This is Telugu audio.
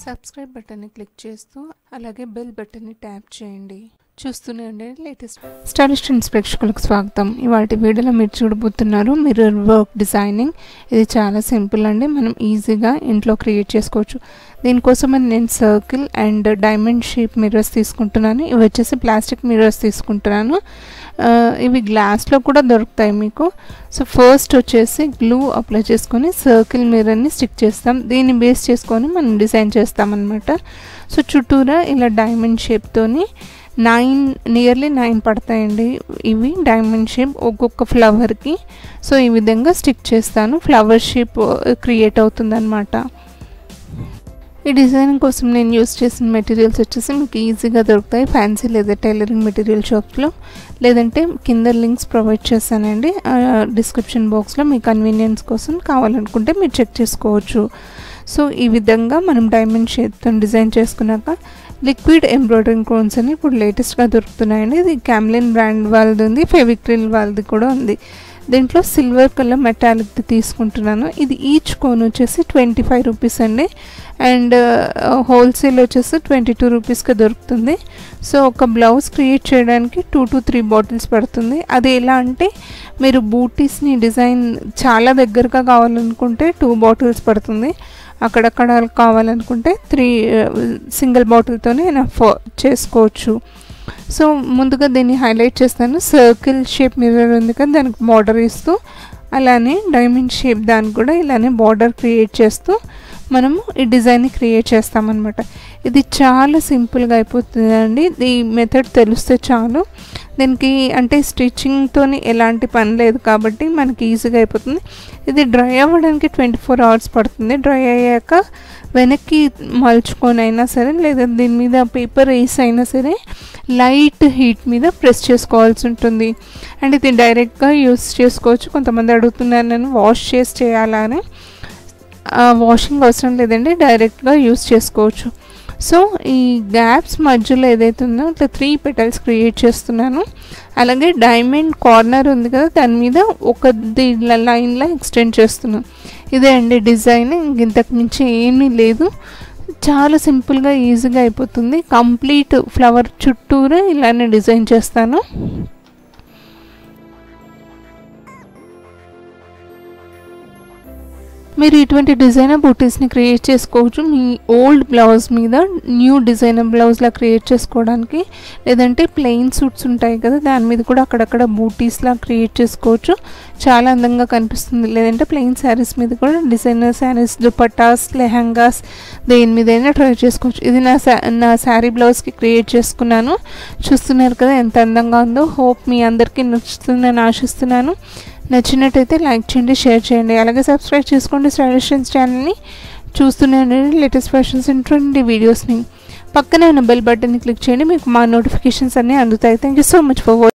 సబ్స్క్రైబ్ బటన్ని క్లిక్ చేస్తూ అలాగే బెల్ బటన్ని ట్యాప్ చేయండి చూస్తూనే ఉండండి లేటెస్ట్ స్టైలిష్ ట్రెండ్స్ ప్రేక్షకులకు స్వాగతం ఇవాటి వీడియోలో మీరు చూడబోతున్నారు మిర్రర్ వర్క్ డిజైనింగ్ ఇది చాలా సింపుల్ అండి మనం ఈజీగా ఇంట్లో క్రియేట్ చేసుకోవచ్చు దీనికోసం నేను circle and diamond shape mirrors తీసుకుంటున్నాను ఇవి వచ్చేసి ప్లాస్టిక్ మిర్రర్స్ తీసుకుంటున్నాను ఆ, ఇవి గ్లాస్లో కూడా దొరుకుతాయి మీకు సో ఫస్ట్ వచ్చేసి గ్లూ అప్లై చేసుకొని సర్కిల్ మిర్రర్ని స్టిక్ చేస్తాం దీన్ని బేస్ చేసుకొని మనం డిజైన్ చేస్తాం అనమాట సో చుట్టూరా ఇలా డైమండ్ షేప్తోని నైన్ నియర్లీ నైన్ పడతాయండి ఇవి డైమండ్ షేప్ ఒక్కొక్క ఫ్లవర్కి సో ఈ విధంగా స్టిక్ చేస్తాను ఫ్లవర్ షేప్ క్రియేట్ అవుతుందన్నమాట ఈ డిజైన్ కోసం నేను యూస్ చేసిన మెటీరియల్స్ వచ్చేసి మీకు ఈజీగా దొరుకుతాయి ఫ్యాన్సీ లేదా టైలరింగ్ మెటీరియల్ షాప్స్లో లేదంటే కింద లింక్స్ ప్రొవైడ్ చేస్తానండి డిస్క్రిప్షన్ బాక్స్లో మీ కన్వీనియన్స్ కోసం కావాలనుకుంటే మీరు చెక్ చేసుకోవచ్చు సో ఈ విధంగా మనం డైమండ్ షేప్తో డిజైన్ చేసుకున్నాక లిక్విడ్ ఎంబ్రాయిడరింగ్ కోన్స్ అని ఇప్పుడు లేటెస్ట్గా దొరుకుతున్నాయండి ఇది క్యామ్లిన్ బ్రాండ్ వాళ్ళది ఉంది ఫెవిక్రిల్ వాళ్ళది కూడా ఉంది దీంట్లో సిల్వర్ కలర్ మెటాలిక్ది తీసుకుంటున్నాను ఇది ఈచ్ కోన్ వచ్చేసి ట్వంటీ ఫైవ్ రూపీస్ అండి అండ్ హోల్సేల్ వచ్చేసి ట్వంటీ టూ రూపీస్కి దొరుకుతుంది సో ఒక బ్లౌజ్ క్రియేట్ చేయడానికి టూ టు త్రీ బాటిల్స్ పడుతుంది అది ఎలా అంటే మీరు బూటీస్ని డిజైన్ చాలా దగ్గరగా కావాలనుకుంటే టూ బాటిల్స్ పడుతుంది అక్కడక్కడ కావాలనుకుంటే త్రీ సింగిల్ బాటిల్తోనే ఫో చేసుకోవచ్చు సో ముందుగా దీన్ని హైలైట్ చేస్తాను సర్కిల్ షేప్ మిర్రర్ ఉంది కదా దానికి బార్డర్ ఇస్తూ అలానే డైమండ్ షేప్ దానికి కూడా ఇలానే బార్డర్ క్రియేట్ చేస్తూ మనము ఈ డిజైన్ని క్రియేట్ చేస్తామన్నమాట ఇది చాలా సింపుల్గా అయిపోతుందండి ఈ మెథడ్ తెలిస్తే చాలు దీనికి అంటే స్టిచ్చింగ్తో ఎలాంటి పని లేదు కాబట్టి మనకి ఈజీగా అయిపోతుంది ఇది డ్రై అవ్వడానికి ట్వంటీ ఫోర్ అవర్స్ పడుతుంది డ్రై అయ్యాక వెనక్కి మలుచుకొని అయినా సరే లేదా దీని మీద పేపర్ వేసి అయినా సరే లైట్ హీట్ మీద ప్రెస్ చేసుకోవాల్సి ఉంటుంది అండ్ ఇది డైరెక్ట్గా యూస్ చేసుకోవచ్చు కొంతమంది అడుగుతున్నారు నేను వాష్ చేసి చేయాలా అని వాషింగ్ అవసరం లేదండి డైరెక్ట్గా యూస్ చేసుకోవచ్చు సో ఈ గ్యాప్స్ మధ్యలో ఏదైతే ఉందో ఇట్లా త్రీ పెటల్స్ క్రియేట్ చేస్తున్నాను అలాగే డైమండ్ కార్నర్ ఉంది కదా దాని మీద ఒక లైన్లో ఎక్స్టెండ్ చేస్తున్నాను ఇదే అండి డిజైన్ ఇంతకు మించి ఏమీ లేదు చాలా సింపుల్గా ఈజీగా అయిపోతుంది కంప్లీట్ ఫ్లవర్ చుట్టూరా ఇలానే డిజైన్ చేస్తాను మీరు ఇటువంటి డిజైనర్ బూటీస్ని క్రియేట్ చేసుకోవచ్చు మీ ఓల్డ్ బ్లౌజ్ మీద న్యూ డిజైనర్ బ్లౌజ్లా క్రియేట్ చేసుకోవడానికి లేదంటే ప్లెయిన్ సూట్స్ ఉంటాయి కదా దాని మీద కూడా అక్కడక్కడ బూటీస్లా క్రియేట్ చేసుకోవచ్చు చాలా అందంగా కనిపిస్తుంది లేదంటే ప్లెయిన్ శారీస్ మీద కూడా డిజైనర్ శారీస్ దుపట్టాస్ లెహంగాస్ దేని మీదైనా ట్రై చేసుకోవచ్చు ఇది నా శా నా శారీ బ్లౌజ్కి క్రియేట్ చేసుకున్నాను చూస్తున్నారు కదా ఎంత అందంగా ఉందో హోప్ మీ అందరికీ నచ్చుతుందని ఆశిస్తున్నాను నచ్చినట్టయితే లైక్ చేయండి షేర్ చేయండి అలాగే సబ్స్క్రైబ్ చేసుకోండి స్టైలిష్ ఛానల్ని చూస్తూనే ఉండండి లేటెస్ట్ ఫ్యాషన్స్ ఇంట్రెండి వీడియోస్ని పక్కనే ఉన్న బెల్ బటన్ని క్లిక్ చేయండి మీకు మా నోటిఫికేషన్స్ అన్నీ అందుతాయి thank you so much for